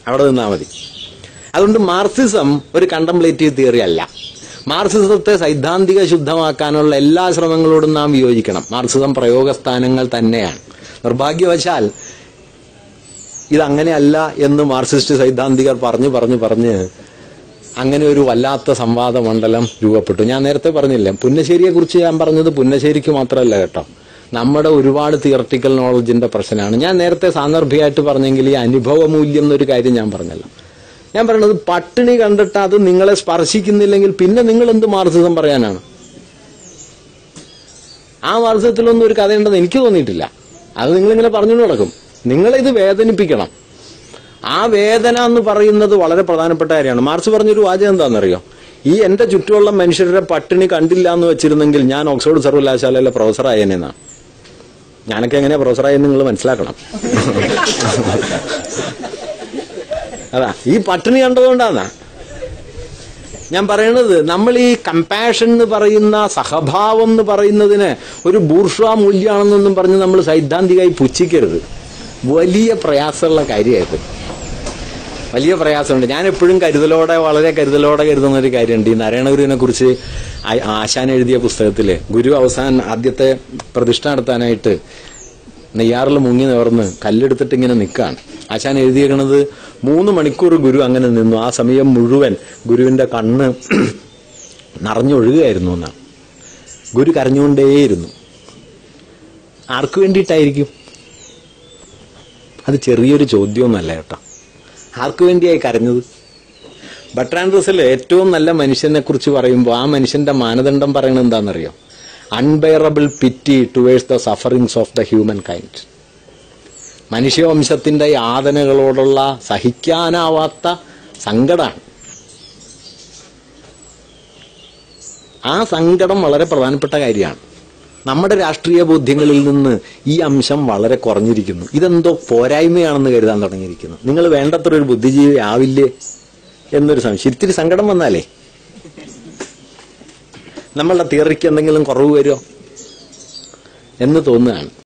അവിടെ നിന്നാൽ മതി അതുകൊണ്ട് മാർക്സിസം ഒരു കണ്ടംപ്ലേറ്റീവ് തിയറി അല്ല മാർക്സിസത്തെ സൈദ്ധാന്തിക ശുദ്ധമാക്കാനുള്ള എല്ലാ ശ്രമങ്ങളോടും നാം വിയോജിക്കണം മാർക്സിസം പ്രയോഗസ്ഥാനങ്ങൾ തന്നെയാണ് നിർഭാഗ്യവശാൽ ഇതങ്ങനെയല്ല എന്ന് മാർക്സിസ്റ്റ് സൈദ്ധാന്തികർ പറഞ്ഞു പറഞ്ഞു പറഞ്ഞ് അങ്ങനെ ഒരു വല്ലാത്ത സംവാദ മണ്ഡലം രൂപപ്പെട്ടു ഞാൻ നേരത്തെ പറഞ്ഞില്ലേ പുന്നശ്ശേരിയെ കുറിച്ച് ഞാൻ പറഞ്ഞത് പുന്നശ്ശേരിക്ക് മാത്രമല്ല കേട്ടോ നമ്മുടെ ഒരുപാട് തിയറട്ടിക്കൽ നോളജിന്റെ പ്രശ്നമാണ് ഞാൻ നേരത്തെ സാന്ദർഭികമായിട്ട് പറഞ്ഞെങ്കിൽ ഈ അനുഭവ മൂല്യം എന്നൊരു കാര്യം ഞാൻ പറഞ്ഞല്ലോ ഞാൻ പറയുന്നത് പട്ടിണി കണ്ടിട്ട് അത് നിങ്ങളെ സ്പർശിക്കുന്നില്ലെങ്കിൽ പിന്നെ നിങ്ങൾ എന്ത് മാർക്സിസം പറയാനാണ് ആ മാർക്സിസത്തിലൊന്നും ഒരു കഥയുണ്ടെന്ന് എനിക്ക് തോന്നിയിട്ടില്ല അത് നിങ്ങളിങ്ങനെ പറഞ്ഞുകൊണ്ട് നടക്കും നിങ്ങളിത് വേദനിപ്പിക്കണം ആ വേദന എന്ന് പറയുന്നത് വളരെ പ്രധാനപ്പെട്ട കാര്യമാണ് മാർക്സ് പറഞ്ഞൊരു വാചകം എന്താണെന്നറിയോ ഈ എന്റെ ചുറ്റുമുള്ള മനുഷ്യരുടെ പട്ടിണി കണ്ടില്ല എന്ന് വെച്ചിരുന്നെങ്കിൽ ഞാൻ ഓക്സ്ഫോർഡ് സർവകലാശാലയിലെ പ്രൊഫസർ ആയേനെന്നാണ് ഞാനൊക്കെ എങ്ങനെയാ പ്രൊഫസറായെന്ന് നിങ്ങൾ മനസ്സിലാക്കണം അതാ ഈ പട്ടിണി കണ്ടതുകൊണ്ടാന്നാ ഞാൻ പറയണത് നമ്മൾ ഈ കമ്പാഷൻ എന്ന് പറയുന്ന സഹഭാവം എന്ന് പറയുന്നതിന് ഒരു ബൂർഷ്വാ മൂല്യമാണെന്നൊന്നും പറഞ്ഞ് നമ്മൾ സൈദ്ധാന്തികമായി പുച്ഛിക്കരുത് വലിയ പ്രയാസമുള്ള കാര്യമായത് വലിയ പ്രയാസമുണ്ട് ഞാൻ എപ്പോഴും കരുതലോടെ വളരെ കരുതലോടെ കരുതുന്ന ഒരു കാര്യമുണ്ട് ഈ നാരായണഗുരുവിനെ കുറിച്ച് ആ- ആശാൻ എഴുതിയ പുസ്തകത്തില് ഗുരു അവസാനം ആദ്യത്തെ പ്രതിഷ്ഠ നടത്താനായിട്ട് നെയ്യാറിൽ മുങ്ങി നിവർന്ന് കല്ലെടുത്തിട്ട് ഇങ്ങനെ നിൽക്കുകയാണ് ആശാൻ എഴുതിയേക്കണത് മൂന്ന് മണിക്കൂർ ഗുരു അങ്ങനെ നിന്നു ആ സമയം മുഴുവൻ ഗുരുവിന്റെ കണ്ണ് നിറഞ്ഞൊഴുകുകയായിരുന്നു എന്നാണ് ഗുരു കരഞ്ഞുകൊണ്ടേയിരുന്നു ആർക്കു വേണ്ടിയിട്ടായിരിക്കും അത് ചെറിയൊരു ചോദ്യമൊന്നല്ല കേട്ടോ ആർക്കു വേണ്ടിയായി കരഞ്ഞത് ബട്രാൻ റസൽ ഏറ്റവും നല്ല മനുഷ്യനെ കുറിച്ച് പറയുമ്പോൾ ആ മനുഷ്യന്റെ മാനദണ്ഡം പറയണത് എന്താണെന്നറിയോ unbearable pity towards the sufferings of the human കൈൻഡ് മനുഷ്യവംശത്തിന്റെ യാതനകളോടുള്ള സഹിക്കാനാവാത്ത സങ്കടമാണ് ആ സങ്കടം വളരെ പ്രധാനപ്പെട്ട കാര്യമാണ് നമ്മുടെ രാഷ്ട്രീയ ബോധ്യങ്ങളിൽ നിന്ന് ഈ അംശം വളരെ കുറഞ്ഞിരിക്കുന്നു ഇതെന്തോ പോരായ്മയാണെന്ന് കരുതാൻ തുടങ്ങിയിരിക്കുന്നു നിങ്ങൾ വേണ്ടത്ര ഒരു ബുദ്ധിജീവി ആവില്ലേ എന്നൊരു സംശയം ഇത്തിരി സങ്കടം വന്നാലേ നമ്മളുടെ തിയറിക്ക് എന്തെങ്കിലും കുറവ് വരുമോ എന്ന് തോന്നുകയാണ്